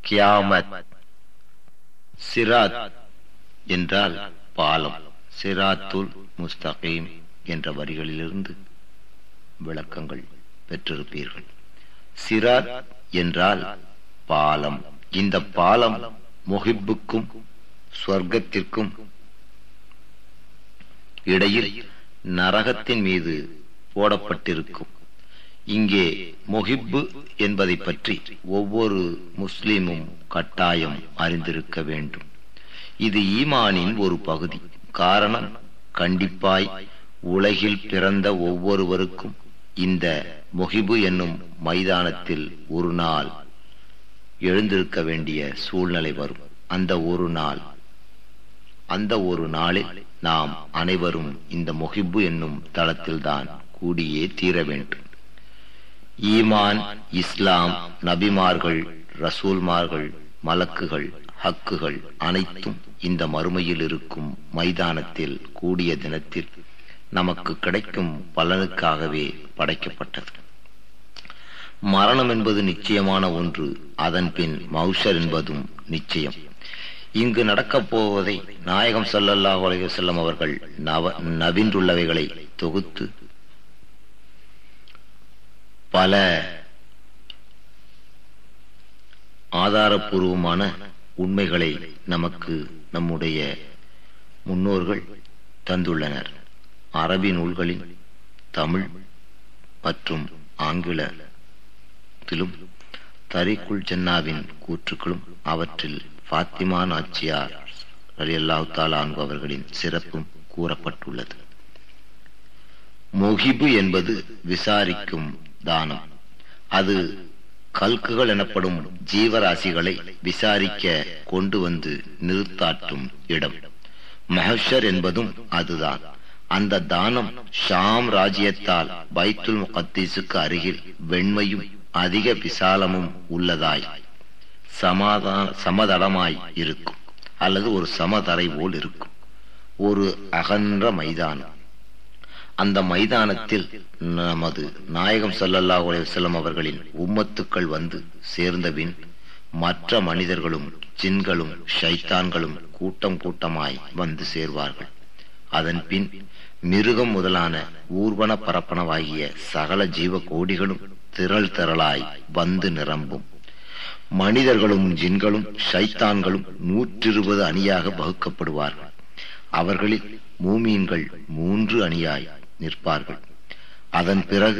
கியாமத் சிராத் என்றால் பாலம் சிராத்துல் முஸ்தகீம் என்ற வரிகளிலிருந்து விளக்கங்கள் பெற்றிருப்பீர்கள் சிராத் என்றால் பாலம் இந்த பாலம் முஹிப்புக்கும் சொர்க்கத்திற்கும் இடையில் நரகத்தின் மீது போடப்பட்டிருக்கும் இங்கே முஹிப்பு என்பதை பற்றி ஒவ்வொரு முஸ்லிமும் கட்டாயம் அறிந்திருக்க வேண்டும் இது ஈமானின் ஒரு பகுதி காரணம் கண்டிப்பாய் உலகில் பிறந்த ஒவ்வொருவருக்கும் இந்த முஹிபு என்னும் மைதானத்தில் ஒரு நாள் எழுந்திருக்க வேண்டிய சூழ்நிலை வரும் அந்த ஒரு நாள் அந்த ஒரு நாளில் நாம் அனைவரும் இந்த முஹிப்பு என்னும் தளத்தில்தான் கூடியே தீர வேண்டும் ஈமான் இஸ்லாம் நபிமார்கள் ரசூல்மார்கள் மலக்குகள் ஹக்குகள் அனைத்தும் இந்த மறுமையில் இருக்கும் மைதானத்தில் கூடிய தினத்தில் நமக்கு கிடைக்கும் பலனுக்காகவே படைக்கப்பட்டது மரணம் என்பது நிச்சயமான ஒன்று அதன் பின் மௌஷர் என்பதும் நிச்சயம் இங்கு நடக்கப் போவதை நாயகம் ஸல்லல்லாஹு அலைஹி வஸல்லம் அவர்கள் நவ நவின்றுள்ளவைகளை தொகுத்து பல ஆதாரபூர்வமான உண்மைகளை நமக்கு நம்முடைய முன்னோர்கள் தந்துள்ளனர் அரபி நூல்களின் தமிழ் மற்றும் ஆங்கிலத்திலும் தரிக்குல் ஜன்னாவின் கூற்றுக்களும் அவற்றில் ஃபாத்திமா நாச்சியார் ரலியல்லாஹு தஆலா அன்ஹு அவர்களின் சிறப்பும் கூறப்பட்டுள்ளது மொஹிபு என்பது விசாரிக்கும் தானம் அது கல்குகள் எனப்படும் ஜீவராசிகளை விசாரிக்க கொண்டு வந்து நிறுத்தாட்டும் இடம் மஹஷர் என்பதும் அதுதான் அந்த தானம் ஷாம் ராஜ்யத்தால் பைத்துல் முகத்தீசுக்கு அருகில் வெண்மையும் அதிக விசாலமும் உள்ளதாய் சமாதான சமதளமாய் இருக்கும் அல்லது ஒரு சமதரை போல் இருக்கும் ஒரு அகன்ற மைதானம் அந்த மைதானத்தில் நமது நாயகம் ஸல்லல்லாஹு அலைஹி வஸல்லம் அவர்களின் உம்மத்துக்கள் வந்து சேர்ந்தபின் மற்ற மனிதர்களும் ஜின்களும் ஷைத்தான்களும் கூட்டம் கூட்டமாய் வந்து சேர்வார்கள் அதன் பின் மிருகம் முதலான ஊர்வன பரப்பனவாகிய சகல ஜீவ கோடிகளும் திரள் திரளாய் வந்து நிரம்பும் மனிதர்களும் ஜின்களும் ஷைத்தான்களும் நூற்றிருபது அணியாக வகுக்கப்படுவார்கள் அவர்களில் மூமீன்கள் மூன்று அணியாய் நிற்பார்கள் அதன் பிறகு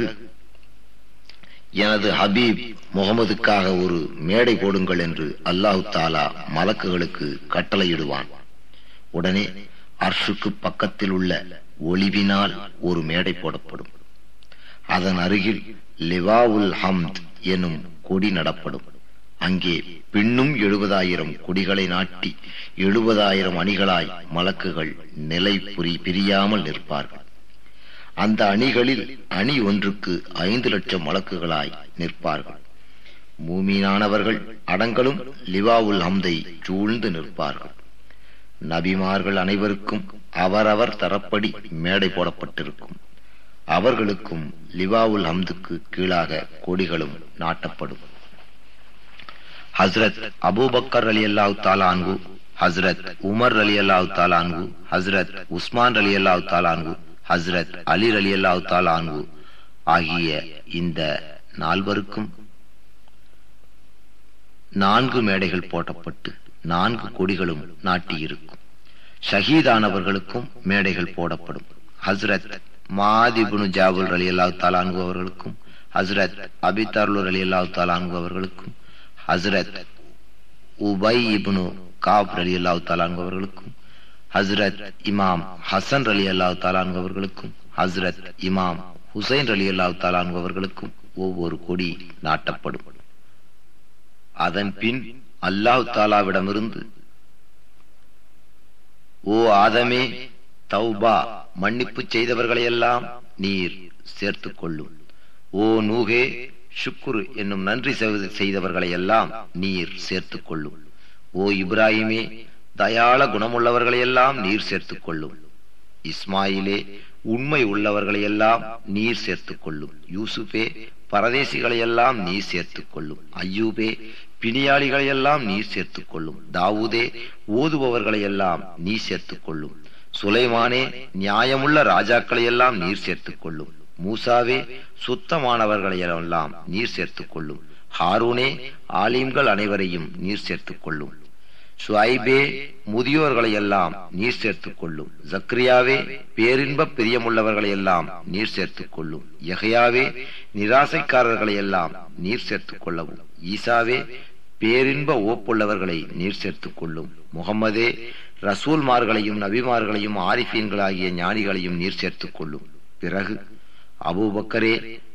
எனது ஹபீப் முகமதுக்காக ஒரு மேடை போடுங்கள் என்று அல்லாஹு தாலா மலக்குகளுக்கு கட்டளையிடுவான் உடனே அர்ஷுக்கு பக்கத்தில் உள்ள ஒளிவினால் ஒரு மேடை போடப்படும் அதன் அருகில் லிவாவுல் ஹம்த் எனும் கொடி நடப்படும் அங்கே பின்னும் எழுபதாயிரம் கொடிகளை நாட்டி எழுபதாயிரம் அணிகளாய் மலக்குகள் நிலை புரி பிரியாமல் நிற்பார்கள் அந்த அணிகளில் அணி ஒன்றுக்கு ஐந்து லட்சம் வழக்குகளாய் நிற்பார்கள் மூமீனானவர்கள் அடங்கலும் லிவாவுல் ஹம்தை சூழ்ந்து நிற்பார்கள் நபிமார்கள் அனைவருக்கும் அவரவர் தரப்படி மேடை போடப்பட்டிருக்கும் அவர்களுக்கும் லிவாவுல் ஹம்துக்கு கீழாக கொடிகளும் நாட்டப்படும் ஹஸ்ரத் அபூபக்கர் அலி அல்லாஹு தாலான்கு ஹஸ்ரத் உமர் அலி அல்லாஹு தாலான்கு ஹஸ்ரத் உஸ்மான் அலி அல்லாஹு தாலான்கு ஹஸ்ரத் அலி அலி அல்லாஹு தாலான்கு ஆகிய இந்த நால்வருக்கும் நான்கு மேடைகள் போடப்பட்டு நான்கு கொடிகளும் நாட்டியிருக்கும் ஷஹீதானவர்களுக்கும் மேடைகள் போடப்படும் ஹஸ்ரத் மாதிபுனு ஜாபுல் அலி அல்லாஹு தாலான்கு அவர்களுக்கும் ஹஸ்ரத் அபிதார்லூர் அலி அல்லாஹு தாலான்கு அவர்களுக்கும் ஹஸ்ரத் உபை இப்னு காப் அலி அல்லாஹு தாலான்கு அவர்களுக்கும் ஹஸ்ரத் இமாம் ஹசன் அலி அல்லாஹு தாலான்கு அவர்களுக்கும் ஹஸ்ரத் இமாம் ஹுசைன் அலி அல்லாஹு தாலான்கு அவர்களுக்கும் ஒவ்வொரு கொடி நாட்டப்படும் அதன் பின் அல்லாஹு தாலாவிடமிருந்து ஓ ஆதமே தௌபா மன்னிப்பு செய்தவர்களையெல்லாம் நீர் சேர்த்துக் கொள்ளும் ஓ நூகே சுக்குரு என்னும் நன்றி செய்தவர்களை எல்லாம் நீர் சேர்த்துக் கொள்ளும் ஓ இப்ராஹிமே தயாள குணமுள்ளவர்களையெல்லாம் நீர் சேர்த்துக் கொள்ளும் இஸ்மாயிலே உண்மை உள்ளவர்களையெல்லாம் நீர் சேர்த்துக் கொள்ளும் யூசுஃபே பரதேசிகளையெல்லாம் நீர் சேர்த்துக் கொள்ளும் ஐயூபே பிணியாளிகளையெல்லாம் நீர் சேர்த்துக் கொள்ளும் தாவூதே ஓதுபவர்களையெல்லாம் நீ சேர்த்துக் கொள்ளும் சுலைமானே நியாயமுள்ள ராஜாக்களையெல்லாம் நீர் சேர்த்துக் கொள்ளும் மூசாவே சுத்தமானவர்களையெல்லாம் நீர் சேர்த்துக் கொள்ளும் ஹாரூனே ஆலீம்கள் அனைவரையும் நீர் சேர்த்துக் கொள்ளும் சுவைபே முதியோர்களை எல்லாம் நீர் சேர்த்துக் கொள்ளும் ஜக்ரியாவே பேரின்ப பிரியமுள்ளவர்களை எல்லாம் நீர் சேர்த்துக் கொள்ளும் யகையாவே நிராசைக்காரர்களை எல்லாம் நீர் சேர்த்துக் கொள்ளவும் ஈசாவே பேரின்ப ஓப்புள்ளவர்களை நீர் சேர்த்துக் கொள்ளும் முகம்மதே ரசூல்மார்களையும் நபிமார்களையும் ஆரிஃபீன்களாகிய ஞானிகளையும் நீர் சேர்த்துக் கொள்ளும் பிறகு அபூபக்கரே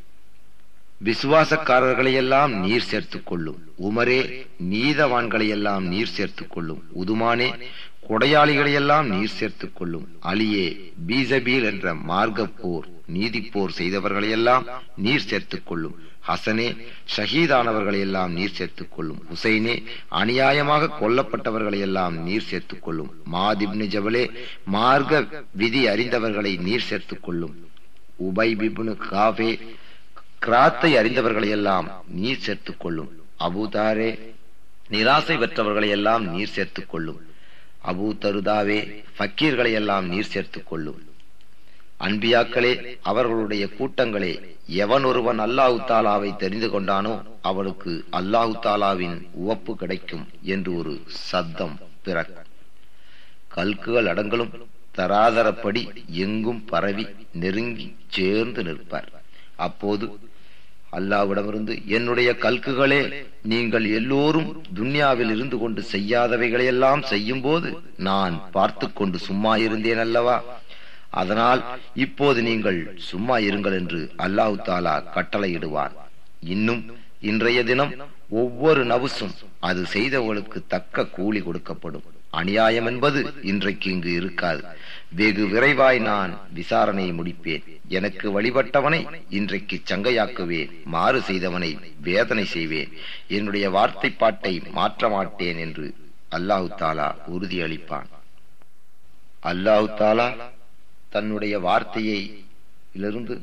விசுவாசக்காரர்களையெல்லாம் நீர் சேர்த்துக் கொள்ளும் உமரே நீதவான்களையெல்லாம் நீர் சேர்த்துக் கொள்ளும் உதுமானே கொடையாளிகளையெல்லாம் நீர் சேர்த்துக் கொள்ளும் அலியே பீசபீல் என்ற மார்க்க போர் நீதி போர் செய்தவர்களையெல்லாம் நீர் சேர்த்துக் கொள்ளும் ஹசனே ஷஹீதானவர்களையெல்லாம் நீர் சேர்த்துக் கொள்ளும் ஹுசைனே அநியாயமாக கொல்லப்பட்டவர்களையெல்லாம் நீர் சேர்த்துக் கொள்ளும் மாதிப்னு ஜபலே மார்க்க விதி அறிந்தவர்களை நீர் சேர்த்துக் கொள்ளும் உபை பிப்னு காஃபே கிராத்தை அறிந்தவர்களை எல்லாம் நீர் சேர்த்துக் கொள்ளும் அபூதாரே நிராசை பெற்றவர்களை எல்லாம் நீர் சேர்த்துக் கொள்ளும் அபூ தருதாவே ஃபக்கீர்களை எல்லாம் நீர் சேர்த்துக் கொள்ளும் அன்பியாக்களே அவர்களுடைய கூட்டங்களே எவன் ஒருவன் அல்லாஹு தாலாவை தெரிந்து கொண்டானோ அவனுக்கு அல்லாஹு தாலாவின் உவப்பு கிடைக்கும் என்று ஒரு சத்தம் பிறக்கும் கல்குகள் அடங்கலும் தராதரப்படி எங்கும் பரவி நெருங்கி சேர்ந்து நிற்பார் அப்போது அல்லாவிடமிருந்து என்னுடைய கல்குகளே நீங்கள் எல்லோரும் துன்யாவில் இருந்து கொண்டு செய்யாதவைகளையெல்லாம் செய்யும் போது நான் பார்த்து கொண்டு சும்மா இருந்தேன் அல்லவா அதனால் இப்போது நீங்கள் சும்மா இருங்கள் என்று அல்லாஹு தாலா கட்டளையிடுவான் இன்னும் இன்றைய தினம் ஒவ்வொரு நவுசும் அது செய்தவர்களுக்கு தக்க கூலி கொடுக்கப்படும் அநியாயம் என்பது இன்றைக்கு இங்கு இருக்காது வெகு விரைவாய் நான் விசாரணையை முடிப்பேன் எனக்கு வழிபட்டவனை இன்றைக்கு சங்கையாக்குவேன் மாறு செய்தவனை வேதனை செய்வேன் என்னுடைய வார்த்தை பாட்டை மாற்ற மாட்டேன் என்று அல்லாஹு தாலா உறுதியளிப்பான் அல்லாஹு தாலா தன்னுடைய வார்த்தையை இலிருந்து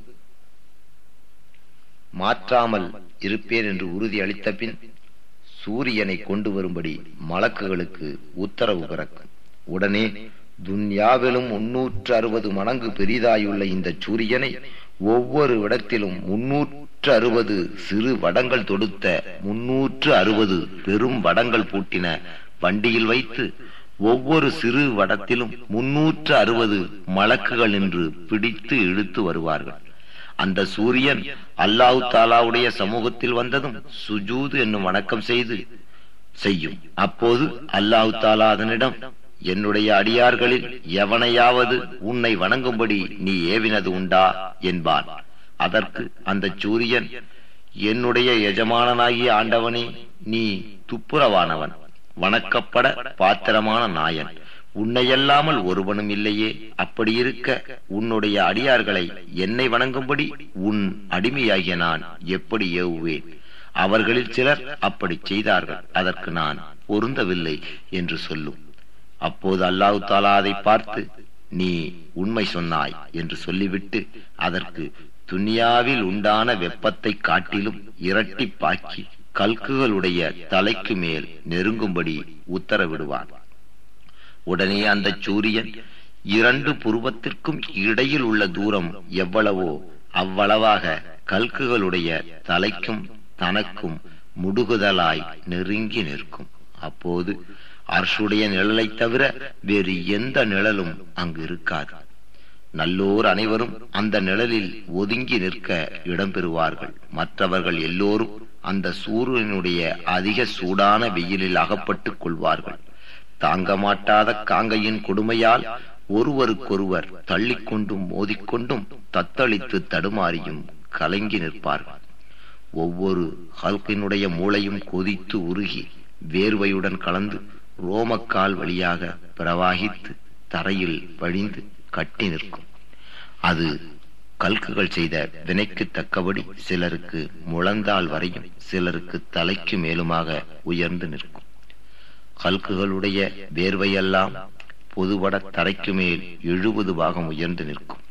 மாற்றாமல் இருப்பேன் என்று உறுதி அளித்த பின் சூரியனை கொண்டு வரும்படி மலக்குகளுக்கு உத்தரவு பிறக்கும் உடனே துன்யாவிலும் முன்னூற்று அறுபது மடங்கு பெரிதாயுள்ள இந்த சூரியனை ஒவ்வொரு இடத்திலும் முன்னூற்று அறுபது சிறு வடங்கள் தொடுத்த முன்னூற்று அறுபது பெரும் வடங்கள் பூட்டின வண்டியில் வைத்து ஒவ்வொரு சிறு வடத்திலும் முன்னூற்று அறுபது மலக்குகள் என்று பிடித்து இழுத்து வருவார்கள் அந்த சூரியன் அல்லாஹு தாலாவுடைய சமூகத்தில் வந்ததும் சுஜூது என்னும் வணக்கம் செய்து செய்யும் அப்போது அல்லாஹு தாலா அதனிடம் என்னுடைய அடியார்களில் எவனையாவது உன்னை வணங்கும்படி நீ ஏவினது உண்டா என்பான் அதற்கு அந்த சூரியன் என்னுடைய எஜமானனாகிய ஆண்டவனே நீ துப்புரவானவன் வணக்கப்பட பாத்திரமான நாயன் உன்னையல்லாமல் ஒருவனும் இல்லையே அப்படி இருக்க உன்னுடைய அடியார்களை என்னை வணங்கும்படி உன் அடிமையாகிய நான் எப்படி ஏவுவேன் அவர்களில் சிலர் அப்படி செய்தார்கள் அதற்கு நான் பொருந்தவில்லை என்று சொல்லும் அப்போது அல்லாஹு தாலா அதை பார்த்து நீ உண்மை சொன்னாய் என்று சொல்லிவிட்டு அதற்கு துனியாவில் உண்டான வெப்பத்தை காட்டிலும் இரட்டிப்பாக்கி கல்குகளுடைய தலைக்கு மேல் நெருங்கும்படி உத்தரவிடுவான் உடனே அந்த சூரியன் இரண்டு புருவத்திற்கும் இடையில் உள்ள தூரம் எவ்வளவோ அவ்வளவாக கல்குகளுடைய தலைக்கும் தனக்கும் முடுகுதலாய் நெருங்கி நிற்கும் அப்போது அரசுடைய நிழலை தவிர வேறு எந்த நிழலும் அங்கு இருக்காது நல்லோர் அனைவரும் அந்த நிழலில் ஒதுங்கி நிற்க இடம்பெறுவார்கள் மற்றவர்கள் எல்லோரும் அந்த சூரியனுடைய அதிக சூடான வெயிலில் அகப்பட்டுக் கொள்வார்கள் தாங்க மாட்டாத காங்கையின் கொடுமையால் ஒருவருக்கொருவர் தள்ளிக்கொண்டும் மோதிக்கொண்டும் தத்தளித்து தடுமாறியும் கலங்கி நிற்பார்கள் ஒவ்வொரு ஹல்கினுடைய மூளையும் கொதித்து உருகி வேர்வையுடன் கலந்து ரோமக்கால் வழியாக பிரவாகித்து தரையில் வழிந்து கட்டி நிற்கும் அது கல்குகள் செய்த வினைக்கு தக்கபடி சிலருக்கு முழந்தால் வரையும் சிலருக்கு தலைக்கு மேலுமாக உயர்ந்து நிற்கும் கல்குகளுடைய வேர்வையெல்லாம் பொதுவட தரைக்கு மேல் எழுபது பாகம் உயர்ந்து நிற்கும்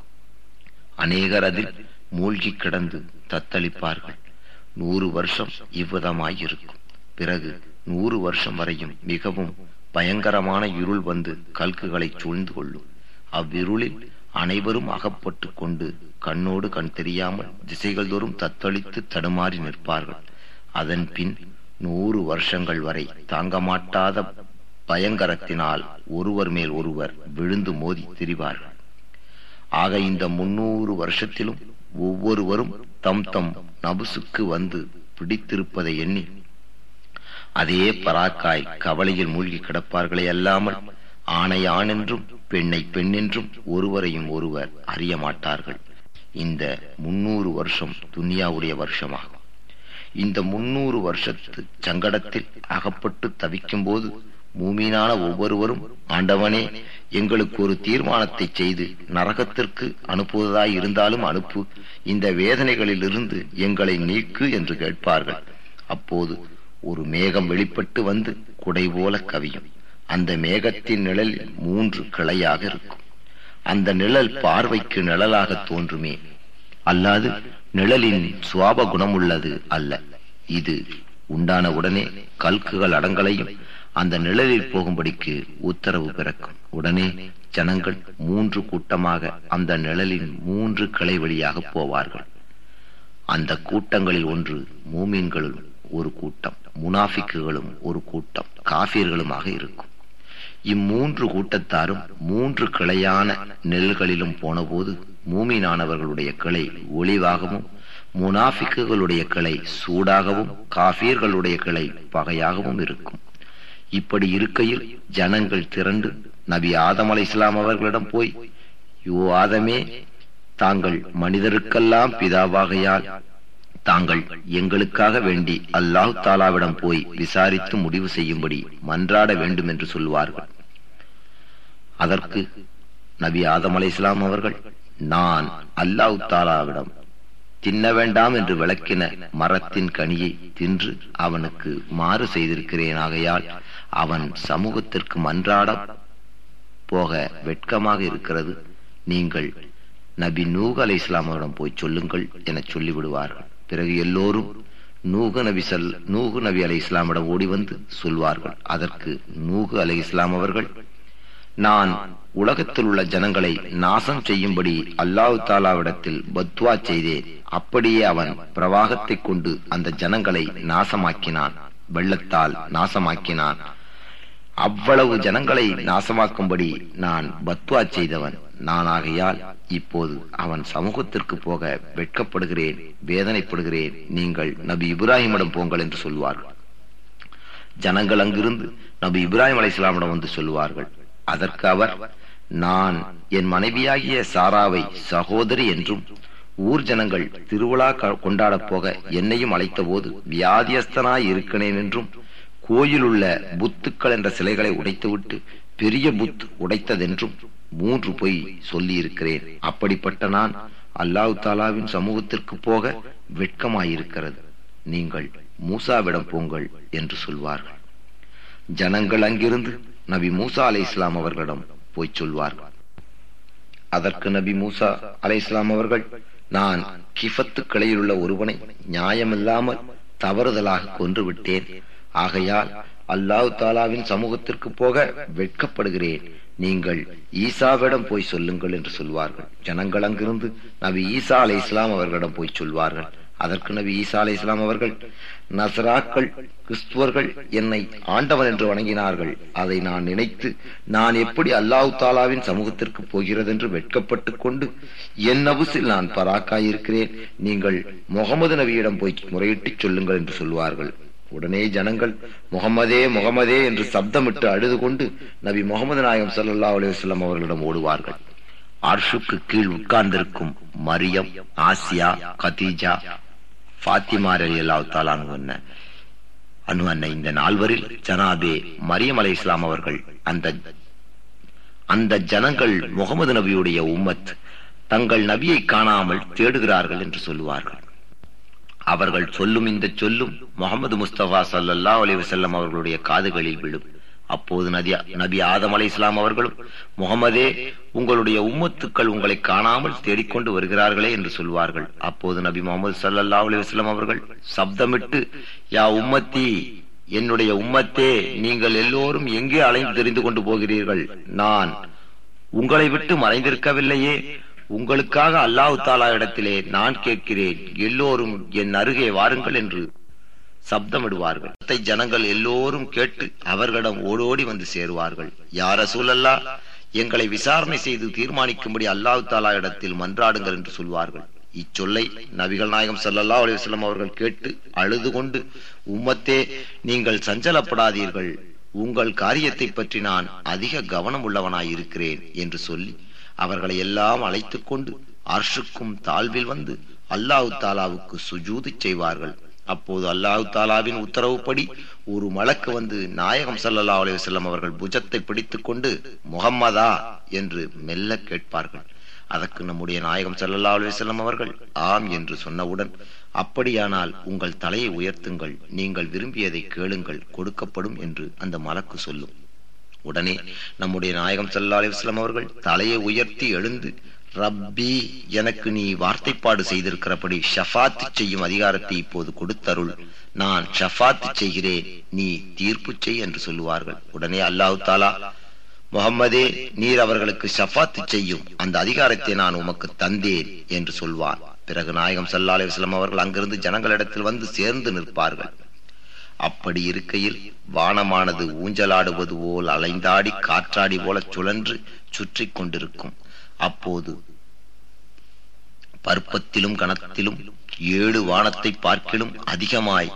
அநேகர் அதில் மூழ்கி கிடந்து தத்தளிப்பார்கள் நூறு வருஷம் இவ்விதமாயிருக்கும் பிறகு நூறு வருஷம் வரையும் மிகவும் பயங்கரமான இருள் வந்து கல்குகளை சூழ்ந்து கொள்ளும் அவ்விருளில் அனைவரும் அகப்பட்டு கொண்டு கண்ணோடு கண் தெரியாமல் திசைகள் தோறும் தத்தளித்து தடுமாறி நிற்பார்கள் அதன் பின் நூறு வருஷங்கள் வரை தாங்க மாட்டாத பயங்கரத்தினால் ஒருவர் மேல் ஒருவர் விழுந்து மோதி திரிவார்கள் ஆக இந்த முன்னூறு வருஷத்திலும் ஒவ்வொருவரும் தம் தம் நபுசுக்கு வந்து பிடித்திருப்பதை எண்ணி அதே பராக்காய் கவலையில் மூழ்கி கிடப்பார்களே அல்லாமல் ஆணை ஆண் என்றும் பெண்ணை பெண் என்றும் ஒருவரையும் ஒருவர் அறிய மாட்டார்கள் இந்த முன்னூறு வருஷம் துனியாவுடைய வருஷமாகும் இந்த முன்னூறு வருஷத்து சங்கடத்தில் அகப்பட்டு தவிக்கும் போது மூமீனான ஒவ்வொருவரும் ஆண்டவனே எங்களுக்கு ஒரு தீர்மானத்தை செய்து நரகத்திற்கு அனுப்புவதாய் இருந்தாலும் அனுப்பு இந்த வேதனைகளிலிருந்து எங்களை நீக்கு என்று கேட்பார்கள் அப்போது ஒரு மேகம் வெளிப்பட்டு வந்து குடை போல கவியும் அந்த மேகத்தின் நிழலில் மூன்று கிளையாக இருக்கும் அந்த நிழல் பார்வைக்கு நிழலாக தோன்றுமே அல்லாது நிழலின் சுவாப குணமுள்ளது அல்ல இது உண்டான உடனே கல்குகள் அடங்கலையும் அந்த நிழலில் போகும்படிக்கு உத்தரவு பிறக்கும் உடனே ஜனங்கள் மூன்று கூட்டமாக அந்த நிழலின் மூன்று கிளை வழியாக போவார்கள் அந்த கூட்டங்களில் ஒன்று மூமீன்களும் ஒரு கூட்டம் முனாஃபிக்குகளும் ஒரு கூட்டம் காஃபியர்களுமாக இருக்கும் இம்மூன்று கூட்டத்தாரும் மூன்று கிளையான நெல்களிலும் போனபோது மூமீனானவர்களுடைய கிளை ஒளிவாகவும் முனாஃபிக்குகளுடைய கிளை சூடாகவும் காஃபியர்களுடைய கிளை பகையாகவும் இருக்கும் இப்படி இருக்கையில் ஜனங்கள் திரண்டு நபி ஆதம் அலை இஸ்லாம் அவர்களிடம் போய் யோ ஆதமே தாங்கள் மனிதருக்கெல்லாம் பிதாவாகையால் தாங்கள் எங்களுக்காக வேண்டி அல்லாஹ் தாலாவிடம் போய் விசாரித்து முடிவு செய்யும்படி மன்றாட வேண்டும் என்று சொல்வார்கள் அதற்கு நபி ஆதம் அலை இஸ்லாம் அவர்கள் நான் அல்லாஹ் தாலாவிடம் தின்ன வேண்டாம் என்று விளக்கின மரத்தின் கனியை தின்று அவனுக்கு மாறு செய்திருக்கிறேன் ஆகையால் அவன் சமூகத்திற்கு மன்றாட போக வெட்கமாக இருக்கிறது நீங்கள் நபி நூக அலை இஸ்லாமிடம் போய் சொல்லுங்கள் என சொல்லிவிடுவார்கள் பிறகு எல்லோரும் நூகு நபி சல் நூகு நபி அலை இஸ்லாமிடம் ஓடி வந்து சொல்வார்கள் அதற்கு நூகு அலை இஸ்லாம் அவர்கள் நான் உலகத்தில் உள்ள ஜனங்களை நாசம் செய்யும்படி அல்லாஹு தாலாவிடத்தில் பத்வா செய்தேன் அப்படியே அவன் பிரவாகத்தை கொண்டு அந்த ஜனங்களை நாசமாக்கினான் வெள்ளத்தால் நாசமாக்கினான் அவ்வளவு ஜனங்களை நாசமாக்கும்படி நான் பத்வா செய்தவன் நானாகையால் இப்போது அவன் சமூகத்திற்கு போக வெட்கப்படுகிறேன் வேதனைப்படுகிறேன் நீங்கள் நபி இப்ராஹிமிடம் போங்கள் என்று சொல்வார்கள் ஜனங்கள் அங்கிருந்து நபி இப்ராஹிம் அலை இஸ்லாமிடம் வந்து சொல்வார்கள் அதற்கு அவர் நான் என் மனைவியாகிய சாராவை சகோதரி என்றும் ஊர் ஜனங்கள் திருவிழா கொண்டாடப் போக என்னையும் அழைத்த போது வியாதியஸ்தனாய் இருக்கிறேன் என்றும் கோயில் உள்ள புத்துக்கள் என்ற சிலைகளை உடைத்துவிட்டு பெரிய புத் உடைத்ததென்றும் மூன்று பொய் சொல்லி இருக்கிறேன் அப்படிப்பட்ட நான் அல்லாஹு தாலாவின் சமூகத்திற்கு போக வெட்கமாயிருக்கிறது நீங்கள் மூசாவிடம் போங்கள் என்று சொல்வார்கள் ஜனங்கள் அங்கிருந்து நபி மூசா அலை இஸ்லாம் அவர்களிடம் போய் சொல்வார்கள் அதற்கு நபி மூசா அலை இஸ்லாம் அவர்கள் நான் கிஃபத்து கிளையில் உள்ள ஒருவனை நியாயமில்லாமல் தவறுதலாக கொன்று விட்டேன் ஆகையால் அல்லாஹு தாலாவின் சமூகத்திற்கு போக வெட்கப்படுகிறேன் நீங்கள் ஈசாவிடம் போய் சொல்லுங்கள் என்று சொல்வார்கள் ஜனங்கள் அங்கிருந்து நபி ஈசா அலை இஸ்லாம் அவர்களிடம் போய் சொல்வார்கள் அதற்கு நபி ஈசா அலை இஸ்லாம் அவர்கள் நசராக்கள் கிறிஸ்துவர்கள் என்னை ஆண்டவன் என்று வணங்கினார்கள் அதை நான் நினைத்து நான் எப்படி அல்லாஹு தாலாவின் சமூகத்திற்கு போகிறது என்று வெட்கப்பட்டு கொண்டு என் நபுசில் நான் பராக்காயிருக்கிறேன் நீங்கள் முகமது நபியிடம் போய் முறையிட்டு சொல்லுங்கள் என்று சொல்வார்கள் உடனே ஜனங்கள் முகமதே முகமதே என்று சப்தமிட்டு அழுது கொண்டு நபி முகமது நாயகம் சல்லா அலுவலம் அவர்களிடம் ஓடுவார்கள் அர்ஷுக்கு கீழ் உட்கார்ந்திருக்கும் மரியம் ஆசியா கதீஜா ஃபாத்திமா அலி அல்லாஹ் அனு அன்னை இந்த நால்வரில் ஜனாபே மரியம் அலை இஸ்லாம் அவர்கள் அந்த அந்த ஜனங்கள் முகமது நபியுடைய உம்மத் தங்கள் நபியை காணாமல் தேடுகிறார்கள் என்று சொல்லுவார்கள் அவர்கள் சொல்லும் இந்த சொல்லும் முகமது முஸ்தபா சல்லா அலி வசல்லம் அவர்களுடைய காதுகளில் விழும் அப்போது நதி நபி ஆதம் அலை இஸ்லாம் அவர்களும் முகமதே உங்களுடைய உம்மத்துக்கள் உங்களை காணாமல் தேடிக்கொண்டு வருகிறார்களே என்று சொல்வார்கள் அப்போது நபி முகமது சல்லா அலி வஸ்லாம் அவர்கள் சப்தமிட்டு யா உம்மத்தி என்னுடைய உம்மத்தே நீங்கள் எல்லோரும் எங்கே அலைந்து தெரிந்து கொண்டு போகிறீர்கள் நான் உங்களை விட்டு மறைந்திருக்கவில்லையே உங்களுக்காக அல்லாஹு தாலா இடத்திலே நான் கேட்கிறேன் எல்லோரும் என் அருகே வாருங்கள் என்று சப்தமிடுவார்கள் இதை ஜனங்கள் எல்லோரும் கேட்டு அவர்களிடம் ஓடோடி வந்து சேருவார்கள் யார சூழல்லா எங்களை விசாரணை செய்து தீர்மானிக்கும்படி அல்லாஹு தாலா இடத்தில் மன்றாடுங்கள் என்று சொல்வார்கள் இச்சொல்லை நபிகள் நாயகம் ஸல்லல்லாஹு அலைஹி வஸல்லம் அவர்கள் கேட்டு அழுது கொண்டு உம்மத்தே நீங்கள் சஞ்சலப்படாதீர்கள் உங்கள் காரியத்தை பற்றி நான் அதிக கவனம் உள்ளவனாய் இருக்கிறேன் என்று சொல்லி அவர்களை எல்லாம் அழைத்துக் கொண்டு அர்ஷுக்கும் தாழ்வில் வந்து அல்லாஹு தாலாவுக்கு சுஜூது செய்வார்கள் அப்போது அல்லாஹு தாலாவின் உத்தரவுப்படி ஒரு மலக்கு வந்து நாயகம் ஸல்லல்லாஹு அலைஹி வஸல்லம் அவர்கள் புஜத்தை பிடித்துக் கொண்டு முகம்மதா என்று மெல்ல கேட்பார்கள் அதற்கு நம்முடைய நாயகம் ஸல்லல்லாஹு அலைஹி வஸல்லம் அவர்கள் ஆம் என்று சொன்னவுடன் அப்படியானால் உங்கள் தலையை உயர்த்துங்கள் நீங்கள் விரும்பியதை கேளுங்கள் கொடுக்கப்படும் என்று அந்த மலக்கு சொல்லும் உடனே நம்முடைய நாயகம் ஸல்லல்லாஹு அலைஹி வஸல்லம் அவர்கள் தலையை உயர்த்தி எழுந்து ரப்பி எனக்கு நீ வார்த்தைப்பாடு செய்திருக்கிறபடி ஷஃபாத் செய்யும் அதிகாரத்தை இப்போது கொடுத்தருள் நான் ஷஃபாத் செய்கிறேன் நீ தீர்ப்பு செய் என்று சொல்லுவார்கள் உடனே அல்லாஹு தாலா முகம்மதே நீர் அவர்களுக்கு ஷஃபாத்து செய்யும் அந்த அதிகாரத்தை நான் உமக்கு தந்தேன் என்று சொல்வான் பிறகு நாயகம் ஸல்லல்லாஹு அலைஹி வஸல்லம் அவர்கள் அங்கிருந்து ஜனங்களிடத்தில் வந்து சேர்ந்து நிற்பார்கள் அப்படி இருக்கையில் வானமானது ஊஞ்சலாடுவது போல் அலைந்தாடி காற்றாடி போல சுழன்று சுற்றி கொண்டிருக்கும் அப்போது பருப்பத்திலும் கணத்திலும் ஏழு வானத்தை பார்க்கிலும் அதிகமாய்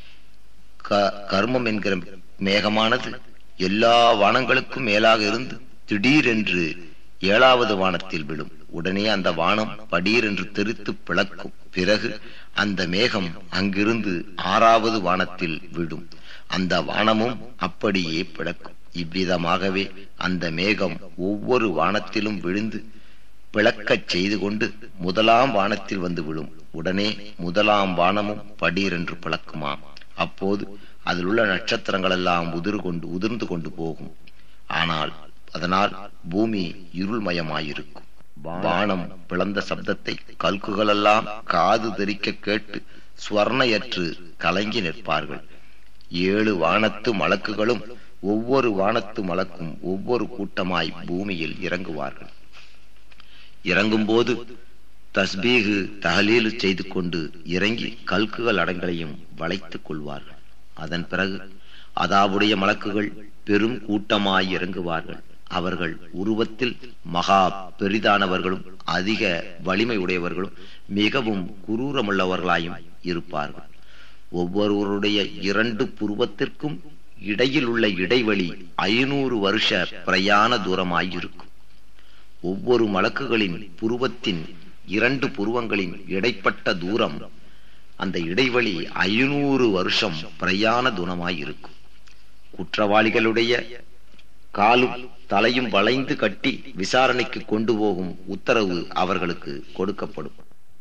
க- கர்மம் என்கிற மேகமானது எல்லா வானங்களுக்கும் மேலாக இருந்து திடீரென்று ஏழாவது வானத்தில் விழும் உடனே அந்த வானம் படீர் என்று தெரித்து பிளக்கும் பிறகு அந்த மேகம் அங்கிருந்து ஆறாவது வானத்தில் விடும் அந்த வானமும் அப்படியே பிளக்கும் இவ்விதமாகவே அந்த மேகம் ஒவ்வொரு வானத்திலும் விழுந்து பிளக்கச் செய்து கொண்டு முதலாம் வானத்தில் வந்து விழும் உடனே முதலாம் வானமும் படீரென்று பிளக்குமாம் அப்போது அதில் உள்ள நட்சத்திரங்கள் எல்லாம் உதிர் கொண்டு உதிர்ந்து கொண்டு போகும் ஆனால் அதனால் பூமி இருள்மயமாயிருக்கும் வானம் பிளந்த சப்தத்தை கல்குகளெல்லாம் காது தெரிக்க கேட்டு ஸ்வர்ணையற்று கலங்கி நிற்பார்கள் ஏழு வானத்து மலக்குகளும் ஒவ்வொரு வானத்து மலக்கும் ஒவ்வொரு கூட்டமாய் பூமியில் இறங்குவார்கள் இறங்கும்போது தஸ்பீகு தஹலீலு செய்து கொண்டு இறங்கி கல்குகள் அடங்களையும் வளைத்துக் கொள்வார்கள் அதன் பிறகு அதாவுடைய மலக்குகள் பெரும் கூட்டமாய் இறங்குவார்கள் அவர்கள் உருவத்தில் மகா பெரிதானவர்களும் அதிக வலிமை உடையவர்களும் மிகவும் குரூரமுள்ளவர்களாயும் இருப்பார்கள் ஒவ்வொருவருடைய இரண்டு புருவத்திற்கும் இடையில் உள்ள இடைவெளி ஐநூறு வருஷ பிரயாண தூரமாயிருக்கும் ஒவ்வொரு மலக்குகளின் புருவத்தின் இரண்டு புருவங்களின் இடைப்பட்ட தூரம் அந்த இடைவெளி ஐநூறு வருஷம் பிரயாண தூரமாயிருக்கும் குற்றவாளிகளுடைய காலும் தலையும் வளைந்து கட்டி விசாரணைக்கு கொண்டு போகும் உத்தரவு அவர்களுக்கு கொடுக்கப்படும்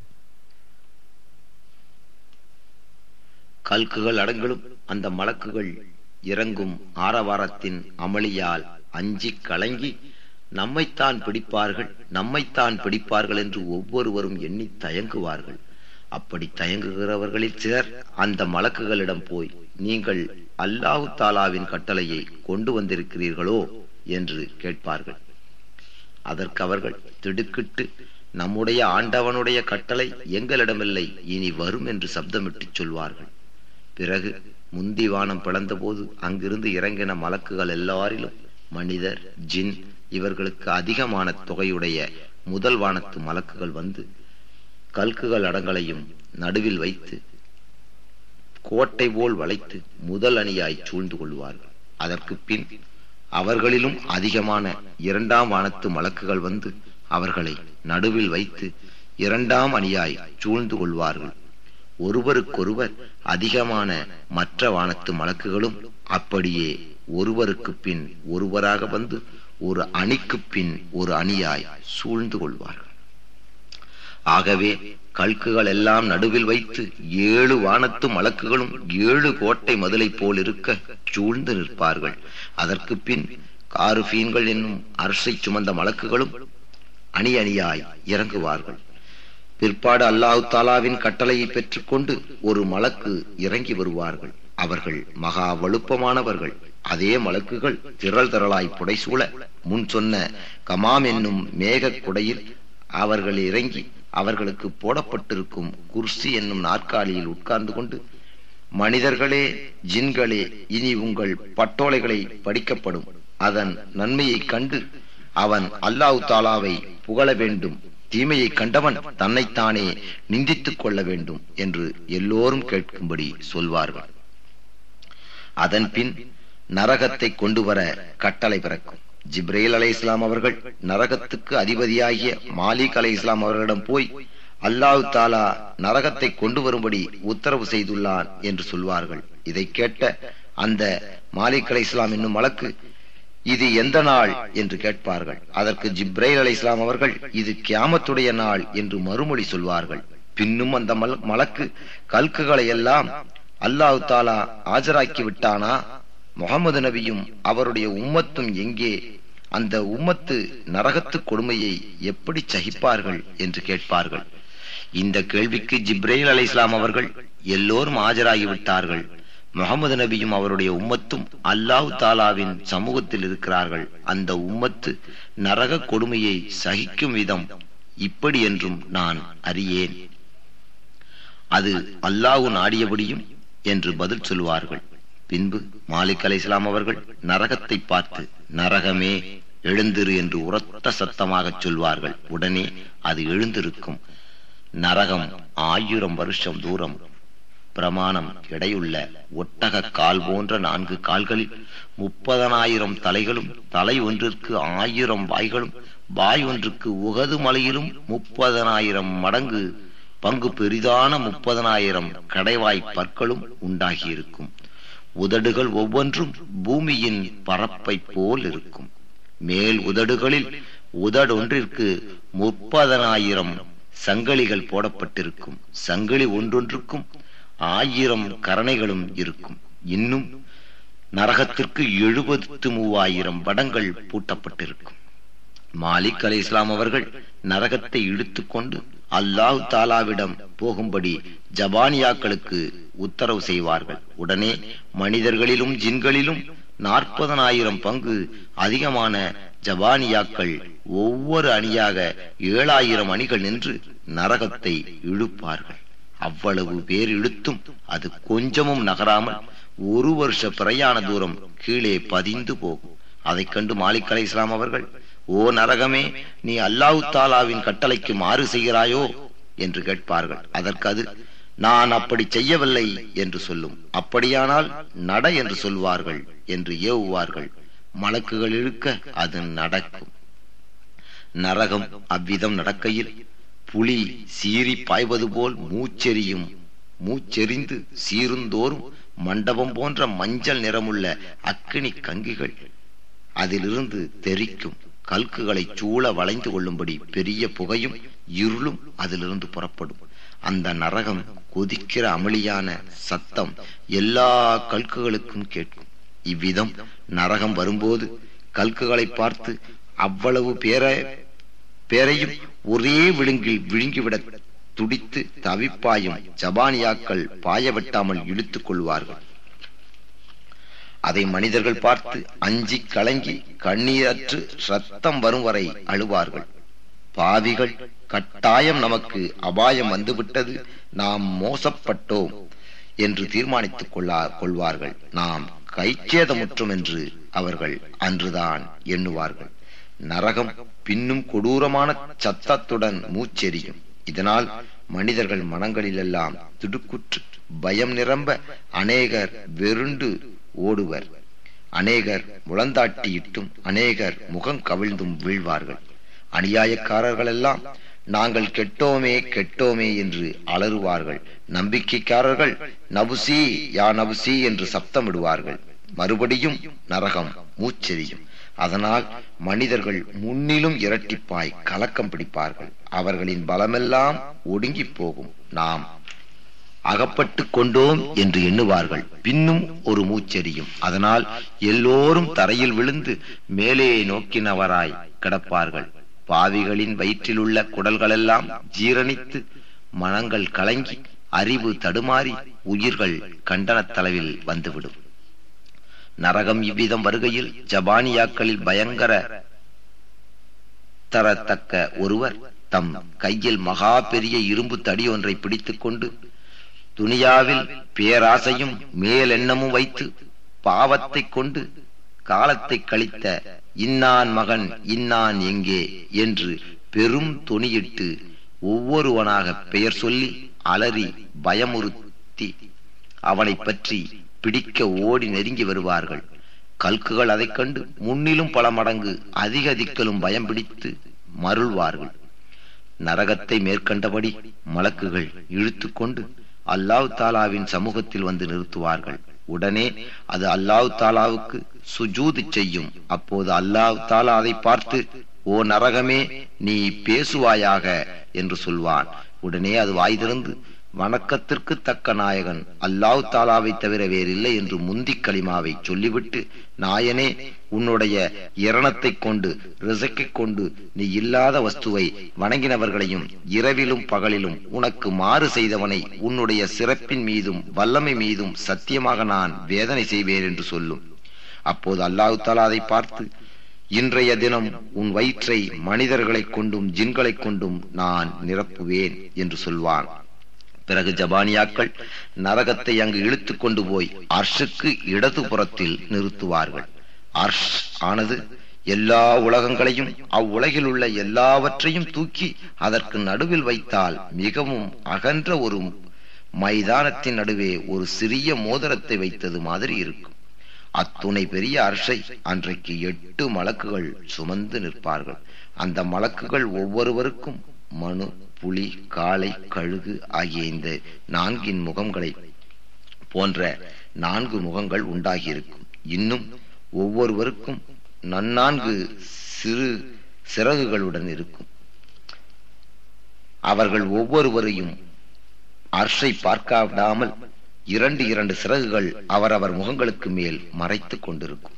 கல்குகள் அடங்களும் அந்த மலக்குகள் இறங்கும் ஆரவாரத்தின் அமளியால் அஞ்சி கலங்கி நம்மைத்தான் பிடிப்பார்கள் நம்மைத்தான் பிடிப்பார்கள் என்று ஒவ்வொருவரும் எண்ணி தயங்குவார்கள் அப்படி தயங்குகிறவர்களில் சிலர் அந்த மலக்குகளிடம் போய் நீங்கள் அல்லாஹு தாலாவின் கட்டளையை கொண்டு வந்திருக்கிறீர்களோ என்று கேட்பார்கள் அதற்கு அவர்கள் திடுக்கிட்டு நம்முடைய ஆண்டவனுடைய கட்டளை எங்களிடமில்லை இனி வரும் என்று சப்தமிட்டு சொல்வார்கள் பிறகு முந்தி வானம் பிளந்தபோது அங்கிருந்து இறங்கின மலக்குகள் எல்லாரிலும் மனிதர் ஜின் இவர்களுக்கு அதிகமான தொகையுடைய முதல் வானத்து மலக்குகள் வந்து கல்குகள் அடங்களையும் நடுவில் வைத்து கோட்டை போல் வளைத்து முதல் அணியாய் சூழ்ந்து கொள்வார்கள் அதற்கு பின் அவர்களிலும் அதிகமான இரண்டாம் வானத்து மலக்குகள் வந்து அவர்களை நடுவில் வைத்து இரண்டாம் அணியாய் சூழ்ந்து கொள்வார்கள் ஒருவருக்கொருவர் அதிகமான மற்ற வானத்து மலக்குகளும் அப்படியே ஒருவருக்கு பின் ஒருவராக வந்து ஒரு அணிக்கு பின் ஒரு அணியாய் சூழ்ந்து கொள்வார்கள் ஆகவே கல்குகள் எல்லாம் நடுவில் வைத்து ஏழு வானத்து மலக்குகளும் ஏழு கோட்டை மதிலை போல் இருக்க சூழ்ந்து நிற்பார்கள் அதற்கு பின் காருபீன்கள் என்னும் அரசை சுமந்த மலக்குகளும் அணி அணியாய் இறங்குவார்கள் பிற்பாடு அல்லாஹு தாலாவின் கட்டளையை பெற்றுக்கொண்டு ஒரு மலக்கு இறங்கி வருவார்கள் அவர்கள் மகா வலுப்பமானவர்கள் அதே மலக்குகள் திரள் திரளாய் புடைசூழ முன் சொன்ன கமாம் என்னும் மேகக் குடையில் அவர்கள் இறங்கி அவர்களுக்கு போடப்பட்டிருக்கும் குர்சி என்னும் நாற்காலியில் உட்கார்ந்து கொண்டு மனிதர்களே ஜின்களே இனி உங்கள் பட்டோலைகளை படிக்கப்படும் அதன் நன்மையைக் கண்டு அவன் அல்லாஹ் தாலாவை புகழ வேண்டும் தீமையை கண்டவன் தன்னைத்தானே நிந்தித்துக் கொள்ள வேண்டும் என்று எல்லோரும் கேட்கும்படி சொல்வார்கள் அதன் பின் நரகத்தை கொண்டு வர கட்டளை பிறக்கும் ஜிப்ரேல் அலை இஸ்லாம் அவர்கள் நரகத்துக்கு அதிபதியாகிய மாலிக் அலை இஸ்லாம் அவர்களிடம் போய் அல்லாஹ் தாலா நரகத்தை கொண்டு வரும்படி உத்தரவு செய்துள்ளான் என்று சொல்வார்கள் இதை கேட்ட அந்த மாலிக் அலை இஸ்லாம் என்னும் வழக்கு இது எந்த நாள் என்று கேட்பார்கள் அதற்கு ஜிப்ரைல் அலை இஸ்லாம் அவர்கள் இது கியாமத்துடைய நாள் என்று மறுமொழி சொல்வார்கள் பின்னும் அந்த மல் மலக்கு கல்குகளை எல்லாம் அல்லாஹ் தாலா ஆஜராக்கி விட்டானா முகமது நபியும் அவருடைய உம்மத்தும் எங்கே அந்த உம்மத்து நரகத்து கொடுமையை எப்படி சகிப்பார்கள் என்று கேட்பார்கள் இந்த கேள்விக்கு ஜிப்ரேல் அலை இஸ்லாம் அவர்கள் எல்லோரும் ஆஜராகிவிட்டார்கள் முகமது நபியும் அவருடைய உம்மத்தும் அல்லாஹ் தாலாவின் சமூகத்தில் இருக்கிறார்கள் அந்த உம்மத்து நரக கொடுமையை சகிக்கும் விதம் இப்படி என்றும் நான் அறியேன் அது அல்லாஹு நாடியபடியும் என்று பதில் சொல்வார்கள் பின்பு மாலிக் அலை இஸ்லாம் அவர்கள் நரகத்தை பார்த்து நரகமே எழுந்திரு என்று உரத்த சத்தமாகச் சொல்வார்கள் உடனே அது எழுந்திருக்கும் நரகம் ஆயிரம் வருஷம் தூரம் பிரமாணம் எடையுள்ள ஒட்டக கால் போன்ற நான்கு கால்களில் முப்பதனாயிரம் தலைகளும் தலை ஒன்றிற்கு ஆயிரம் வாய்களும் வாய் ஒன்றுக்கு உகது மலையிலும் முப்பதனாயிரம் மடங்கு பங்கு பெரிதான முப்பதனாயிரம் கடைவாய் பற்களும் உண்டாகியிருக்கும் உதடுகள் ஒவ்வொன்றும் பூமியின் பரப்பை போல் இருக்கும் மேல் உதடுகளில் உதடொன்றிற்கு முப்பதனாயிரம் சங்கிலிகள் போடப்பட்டிருக்கும் சங்கிலி ஒன்றொன்றுக்கும் ஆயிரம் கரணைகளும் இருக்கும் இன்னும் நரகத்திற்கு எழுபத்து மூவாயிரம் வடங்கள் பூட்டப்பட்டிருக்கும் மாலிக் அலி இஸ்லாம் அவர்கள் நரகத்தை இழுத்துக்கொண்டு அல்லாஹ் தாலாவிடம் போகும்படி ஜபானியாக்களுக்கு உத்தரவு செய்வார்கள் உடனே மனிதர்களிலும் ஜின்களிலும் நாற்பதனாயிரம் பங்கு அதிகமான ஜபானியாக்கள் ஒவ்வொரு அணியாக ஏழாயிரம் அணிகள் நின்று நரகத்தை இழுப்பார்கள் அவ்வளவு பேர் இழுத்தும் அது கொஞ்சமும் நகராமல் ஒரு வருஷ பிரயாண தூரம் கீழே பதிந்து போகும் அதைக் கண்டு மாலிக் அலை இஸ்லாம் அவர்கள் ஓ நரகமே நீ அல்லாஹு தாலாவின் கட்டளைக்கு மாறு செய்கிறாயோ என்று கேட்பார்கள் அதற்கு அது நான் அப்படி செய்யவில்லை என்று சொல்லும் அப்படியானால் நட என்று சொல்வார்கள் என்று ஏவுவார்கள் மலக்குகள் இழுக்க அது நடக்கும் நரகம் அவ்விதம் நடக்கையில் புலி சீறி பாய்வது போல் மூச்செறியும் மூச்செறிந்து சீருந்தோறும் மண்டபம் போன்ற மஞ்சள் நிறமுள்ள அக்கினி கங்கிகள் அதிலிருந்து தெரிக்கும் கல்குகளை சூழ வளைந்து கொள்ளும்படி பெரிய புகையும் இருளும் அதிலிருந்து புறப்படும் அந்த நரகம் கொதிக்கிற அமளியான சத்தம் எல்லா கல்குகளுக்கும் கேட்கும் இவ்விதம் நரகம் வரும்போது கல்குகளை பார்த்து அவ்வளவு பேர பேரையும் ஒரே விழுங்கில் விழுங்கிவிட துடித்து தவிப்பாயும் ஜபானியாக்கள் பாயவெட்டாமல் இழுத்துக் கொள்வார்கள் அதை மனிதர்கள் பார்த்து அஞ்சி கலங்கி கண்ணீரற்று ரத்தம் வரும் வரை அழுவார்கள் பாவிகள் கட்டாயம் நமக்கு அபாயம் வந்துவிட்டது நாம் மோசப்பட்டோம் என்று தீர்மானித்துக் கொள்ளா கொள்வார்கள் நாம் கைச்சேதமுற்றும் என்று அவர்கள் அன்றுதான் எண்ணுவார்கள் நரகம் பின்னும் கொடூரமான சத்தத்துடன் மூச்செறியும் இதனால் மனிதர்கள் மனங்களிலெல்லாம் திடுக்குற்று பயம் நிரம்ப அநேகர் வெருண்டு ஓடுவர் அநேகர் முழந்தாட்டியிட்டும் அநேகர் முகம் கவிழ்ந்தும் வீழ்வார்கள் அநியாயக்காரர்கள் எல்லாம் நாங்கள் கெட்டோமே கெட்டோமே என்று அலறுவார்கள் நம்பிக்கைக்காரர்கள் நபுசி யா நபுசி என்று சப்தமிடுவார்கள் மறுபடியும் நரகம் மூச்செறியும் அதனால் மனிதர்கள் முன்னிலும் இரட்டிப்பாய் கலக்கம் பிடிப்பார்கள் அவர்களின் பலமெல்லாம் ஒடுங்கி போகும் நாம் அகப்பட்டு கொண்டோம் என்று எண்ணுவார்கள் பின்னும் ஒரு மூச்செறியும் அதனால் எல்லோரும் தரையில் விழுந்து மேலே நோக்கினவராய் கிடப்பார்கள் பாவிகளின் வயிற்றிலுள்ள குடல்களெல்லாம் ஜீரணித்து மனங்கள் கலங்கி அறிவு தடுமாறி உயிர்கள் கண்டனத் தளவில் வந்துவிடும் நரகம் இவ்விதம் வருகையில் ஜபானியாக்களில் பயங்கர தரத்தக்க ஒருவர் தம் கையில் மகா பெரிய இரும்பு தடி ஒன்றை பிடித்துக் கொண்டு துனியாவில் பேராசையும் மேலெண்ணமும் வைத்து பாவத்தைக் கொண்டு காலத்தை கழித்த இன்னான் மகன் இன்னான் எங்கே என்று பெரும் துணியிட்டு ஒவ்வொருவனாக பெயர் சொல்லி அலறி பயமுறுத்தி அவனை பற்றி பிடிக்க ஓடி நெருங்கி வருவார்கள் கல்குகள் அதைக் கண்டு முன்னிலும் பல மடங்கு அதிக திக்கலும் பயம் பிடித்து மருள்வார்கள் நரகத்தை மேற்கண்டபடி மலக்குகள் இழுத்து கொண்டு அல்லாஹ் தாலாவின் சமூகத்தில் வந்து நிறுத்துவார்கள் உடனே அது அல்லாஹ் தாலாவுக்கு சுஜூது செய்யும் அப்போது அல்லாஹ் தாலா அதை பார்த்து ஓ நரகமே நீ பேசுவாயாக என்று சொல்வான் உடனே அது வாய் திறந்து வணக்கத்திற்கு தக்க நாயகன் அல்லாஹ் தாலாவை தவிர வேறில்லை என்று முந்திக் களிமாவை சொல்லிவிட்டு நாயனே உன்னுடைய இரணத்தைக் கொண்டு ரிசக்கைக் கொண்டு நீ இல்லாத வஸ்துவை வணங்கினவர்களையும் இரவிலும் பகலிலும் உனக்கு மாறு செய்தவனை உன்னுடைய சிறப்பின் மீதும் வல்லமை மீதும் சத்தியமாக நான் வேதனை செய்வேன் என்று சொல்லும் அப்போது அல்லாஹு தாலா அதை பார்த்து இன்றைய தினம் உன் வயிற்றை மனிதர்களைக் கொண்டும் ஜின்களைக் கொண்டும் நான் நிரப்புவேன் என்று சொல்வான் பிறகு ஜபானியாக்கள் நரகத்தை அங்கு இழுத்து கொண்டு போய் அர்ஷுக்கு இடது புறத்தில் நிறுத்துவார்கள் அர்ஷ் ஆனது எல்லா உலகங்களையும் அவ்வுலகில் உள்ள எல்லாவற்றையும் தூக்கி அதற்கு நடுவில் வைத்தால் மிகவும் அகன்ற ஒரு மைதானத்தின் நடுவே ஒரு சிறிய மோதிரத்தை வைத்தது மாதிரி இருக்கும் அத்துணை பெரிய அர்ஷை அன்றைக்கு எட்டு மலக்குகள் சுமந்து நிற்பார்கள் அந்த மலக்குகள் ஒவ்வொருவருக்கும் மனு புலி காளை கழுகு ஆகிய இந்த நான்கின் முகங்களை போன்ற நான்கு முகங்கள் உண்டாகியிருக்கும் இன்னும் ஒவ்வொருவருக்கும் நன்னான்கு சிறு சிறகுகளுடன் இருக்கும் அவர்கள் ஒவ்வொருவரையும் அர்ஷை பார்க்காவிடாமல் இரண்டு இரண்டு சிறகுகள் அவரவர் முகங்களுக்கு மேல் மறைத்துக் கொண்டிருக்கும்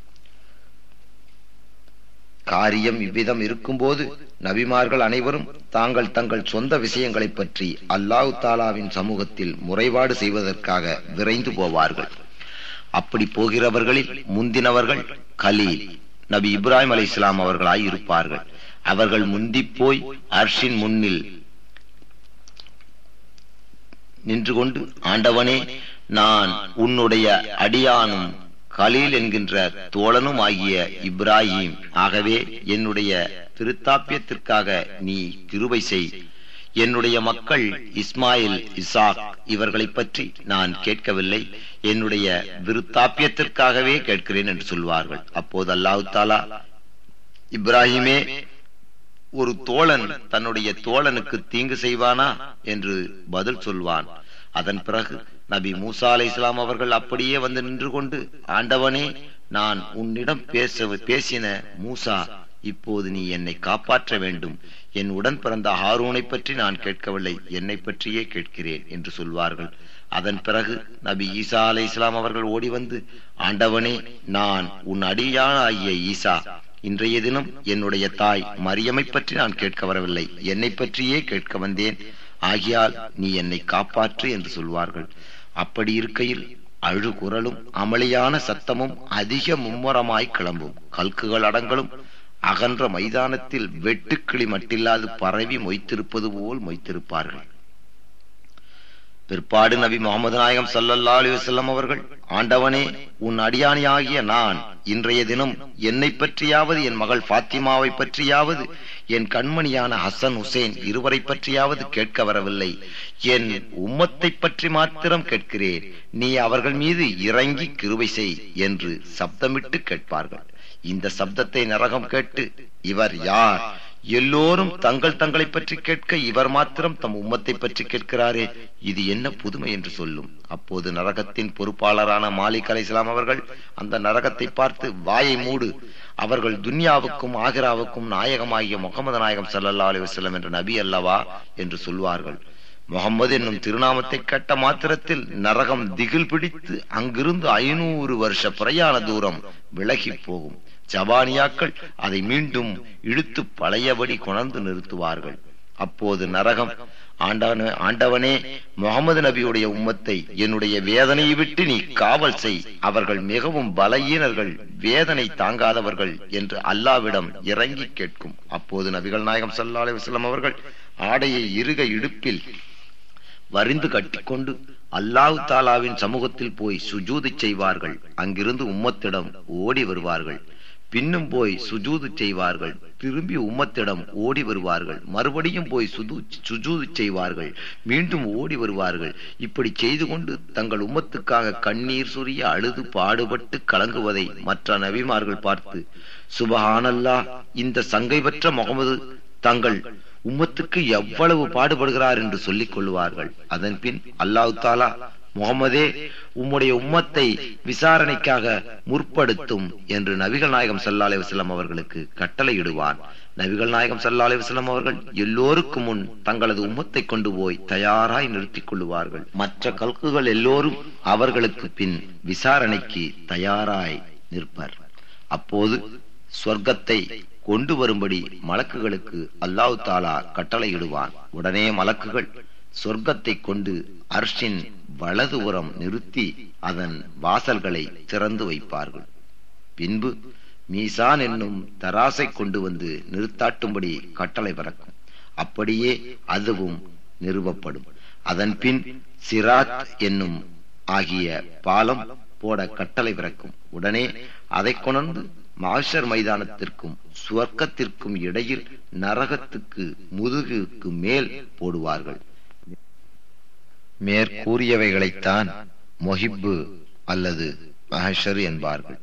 காரியம் இவ்விதம் இருக்கும்போது நபிமார்கள் அனைவரும் தாங்கள் தங்கள் சொந்த விஷயங்களை பற்றி அல்லாஹு தாலாவின் சமூகத்தில் முறைப்பாடு செய்வதற்காக விரைந்து போவார்கள் அப்படி போகிறவர்களில் முந்தினவர்கள் கலீல் நபி இப்ராஹிம் அலி இஸ்லாம் அவர்களாய் இருப்பார்கள் அவர்கள் முந்தி போய் அர்ஷின் முன்னில் நின்று கொண்டு ஆண்டவனே நான் உன்னுடைய அடியானும் கலீல் என்கின்ற தோழனும் ஆகிய இப்ராஹிம் ஆகவே என்னுடைய திருத்தாப்பியத்திற்காக நீ கிருபை செய் என்னுடைய மக்கள் இஸ்மாயில் இசாக் இவர்களை பற்றி நான் கேட்கவில்லை என்னுடைய விருத்தாப்பியத்திற்காகவே கேட்கிறேன் என்று சொல்வார்கள் அப்போது அல்லாஹு தாலா இப்ராஹிமே ஒரு தோழன் தன்னுடைய தோழனுக்கு தீங்கு செய்வானா என்று பதில் சொல்வான் அதன் பிறகு நபி மூசா அலை இஸ்லாம் அவர்கள் அப்படியே வந்து நின்று கொண்டு ஆண்டவனே நான் உன்னிடம் பேச பேசின மூசா இப்போது நீ என்னை காப்பாற்ற வேண்டும் என் உடன் பிறந்த ஹாரூனை பற்றி நான் கேட்கவில்லை என்னை பற்றியே கேட்கிறேன் என்று சொல்வார்கள் அதன் பிறகு நபி ஈசா அலை இஸ்லாம் அவர்கள் ஓடி வந்து ஆண்டவனே நான் உன் அடியான் ஆகிய ஈசா இன்றைய தினம் என்னுடைய தாய் மரியமை பற்றி நான் கேட்க வரவில்லை என்னை பற்றியே கேட்க வந்தேன் ஆகியால் நீ என்னை காப்பாற்று என்று சொல்வார்கள் அப்படி இருக்கையில் அழு குரலும் அமளியான சத்தமும் அதிக மும்முரமாய் கிளம்பும் கல்குகள் அடங்களும் அகன்ற மைதானத்தில் வெட்டுக்கிளி மட்டில்லாது பரவி மொய்த்திருப்பது போல் மொய்த்திருப்பார்கள் பிற்பாடு நபி முகமது நாயகம் சல்லல்லா அலி வசல்லம் அவர்கள் ஆண்டவனே உன் அடியானியாகிய நான் இன்றைய தினம் என்னை பற்றியாவது என் மகள் பாத்திமாவை பற்றியாவது என் கண்மணியான ஹசன் ஹுசேன் இருவரை பற்றியாவது கேட்க வரவில்லை என் உம்மத்தை பற்றி மாத்திரம் கேட்கிறேன் நீ அவர்கள் மீது இறங்கி கிருவை செய் என்று சப்தமிட்டு கேட்பார்கள் இந்த சப்தத்தை நரகம் கேட்டு இவர் யார் எல்லோரும் தங்கள் தங்களை பற்றி கேட்க இவர் மாத்திரம் தம் உம்மத்தை பற்றி கேட்கிறாரே இது என்ன புதுமை என்று சொல்லும் அப்போது நரகத்தின் பொறுப்பாளரான மாலிக் அலை இஸ்லாம் அவர்கள் அந்த நரகத்தை பார்த்து வாயை மூடு அவர்கள் துன்யாவுக்கும் ஆகிராவுக்கும் நாயகமாகிய முகமது நாயகம் சல்லல்லா அலி வசல்லம் என்ற நபி அல்லவா என்று சொல்வார்கள் முகமது என்னும் திருநாமத்தை கட்ட மாத்திரத்தில் நரகம் திகில் பிடித்து அங்கிருந்து ஐநூறு வருஷ பிரயாண தூரம் விலகி போகும் ஜபானியாக்கள் அதை மீண்டும் இழுத்து பழையபடி கொணர்ந்து நிறுத்துவார்கள் அப்போது நரகம் ஆண்டான ஆண்டவனே முகமது நபியுடைய உம்மத்தை என்னுடைய வேதனையை விட்டு நீ காவல் செய் அவர்கள் மிகவும் பலகீனர்கள் வேதனை தாங்காதவர்கள் என்று அல்லாவிடம் இறங்கி கேட்கும் அப்போது நபிகள் நாயகம் ஸல்லல்லாஹு அலைஹி வஸல்லம் அவர்கள் ஆடையை இறுக இடுப்பில் வரிந்து கட்டிக்கொண்டு அல்லாஹ் தாலாவின் சமூகத்தில் போய் சுஜூது செய்வார்கள் அங்கிருந்து உம்மத்திடம் ஓடி வருவார்கள் பின்னும் போய் சுஜூது செய்வார்கள் திரும்பி உம்மத்திடம் ஓடி வருவார்கள் மறுபடியும் போய் சுது சுஜூது செய்வார்கள் மீண்டும் ஓடி வருவார்கள் இப்படி செய்து கொண்டு தங்கள் உம்மத்துக்காக கண்ணீர் சொரிய அழுது பாடுபட்டு கலங்குவதை மற்ற நபிமார்கள் பார்த்து சுபஹானல்லா இந்த சங்கை பெற்ற முகமது தங்கள் உம்மத்துக்கு எவ்வளவு பாடுபடுகிறார் என்று சொல்லிக் கொள்வார்கள் அதன் பின் அல்லாஹ் தாலா முகமதே உம்முடைய உம்மத்தை விசாரணைக்காக முற்படுத்தும் என்று நபிகள் நாயகம் ஸல்லல்லாஹு அலைஹி வஸல்லம் அவர்களுக்கு கட்டளையிடுவான் நபிகள் நாயகம் ஸல்லல்லாஹு அலைஹி வஸல்லம் அவர்கள் எல்லோருக்கும் முன் தங்களது உம்மத்தை கொண்டு போய் தயாராய் நிறுத்திக் கொள்ளுவார்கள் மற்ற கல்குகள் எல்லோரும் அவர்களுக்கு பின் விசாரணைக்கு தயாராய் நிற்பர் அப்போது சொர்க்கத்தை கொண்டு வரும்படி மலக்குகளுக்கு அல்லாஹ் தாலா கட்டளையிடுவான் உடனே மலக்குகள் சொர்க்கத்தை கொண்டு அர்ஷின் வலதுபுறம் நிறுத்தி அதன் வாசல்களை திறந்து வைப்பார்கள் பின்பு மீசான் என்னும் தராசை கொண்டு வந்து நிறுத்தாட்டும்படி கட்டளை பிறக்கும் அப்படியே அதுவும் நிறுவப்படும் அதன் பின் சிராத் என்னும் ஆகிய பாலம் போட கட்டளை பிறக்கும் உடனே அதை கொணர்ந்து மாஷர் மைதானத்திற்கும் சுவர்க்கத்திற்கும் இடையில் நரகத்துக்கு முதுகுக்கு மேல் போடுவார்கள் மேற்கூறியவைகளைத்தான் மொஹிப்பு அல்லது மஹஷர் என்பார்கள்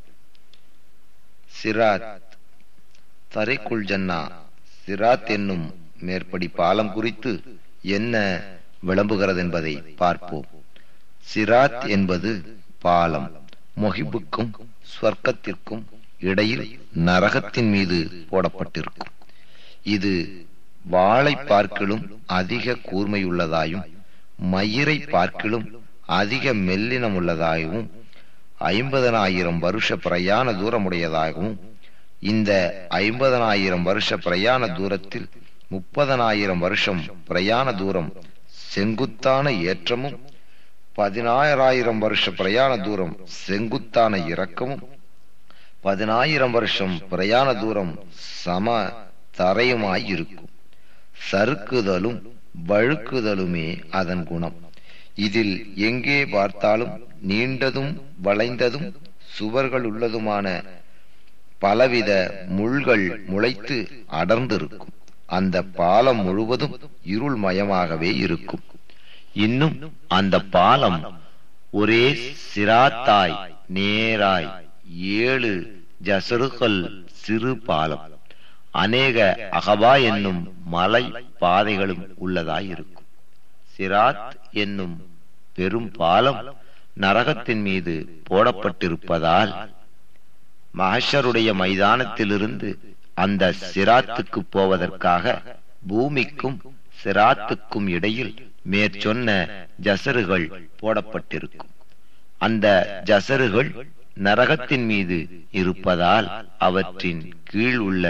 சிராத் தரைக்குள் ஜன்னா சிராத் என்னும் மேற்படி பாலம் குறித்து என்ன விளம்புகிறது என்பதை பார்ப்போம் சிராத் என்பது பாலம் மொஹிபுக்கும் ஸ்வர்க்கத்திற்கும் இடையில் நரகத்தின் மீது போடப்பட்டிருக்கும் இது வாளை பார்க்கிலும் அதிக கூர்மையுள்ளதாயும் மயிரை பார்க்கிலும் அதிக மெல்லினம் உள்ளதாகவும் ஐம்பதனாயிரம் வருஷ பிரயாண தூரமுடையதாகவும் இந்த ஐம்பதனாயிரம் வருஷ பிரயாண தூரத்தில் முப்பதனாயிரம் வருஷம் பிரயாண தூரம் செங்குத்தான ஏற்றமும் பதினாயிரம் வருஷ பிரயாண தூரம் செங்குத்தான இறக்கமும் பதினாயிரம் வருஷம் பிரயாண தூரம் சம தரையுமாய் இருக்கும் சறுக்குதலும் வழுக்குதலுமே அதன் குணம் இதில் எங்கே பார்த்தாலும் நீண்டதும் வளைந்ததும் சுவர்கள் உள்ளதுமான பலவித முள்கள் முளைத்து அடர்ந்திருக்கும் அந்த பாலம் முழுவதும் இருள்மயமாகவே இருக்கும் இன்னும் அந்த பாலம் ஒரே சிராத்தாய் நேராய் ஏழு ஜசருகள் சிறு பாலம் அநேக அகபா என்னும் மலை பாதைகளும் உள்ளதாய் இருக்கும் சிராத் என்னும் பெரும் பாலம் நரகத்தின் மீது போடப்பட்டிருப்பதால் மகஷருடைய மைதானத்திலிருந்து அந்த சிராத்துக்கு போவதற்காக பூமிக்கும் சிராத்துக்கும் இடையில் மேற்சொன்ன ஜசருகள் போடப்பட்டிருக்கும் அந்த ஜசருகள் நரகத்தின் மீது இருப்பதால் அவற்றின் கீழ் உள்ள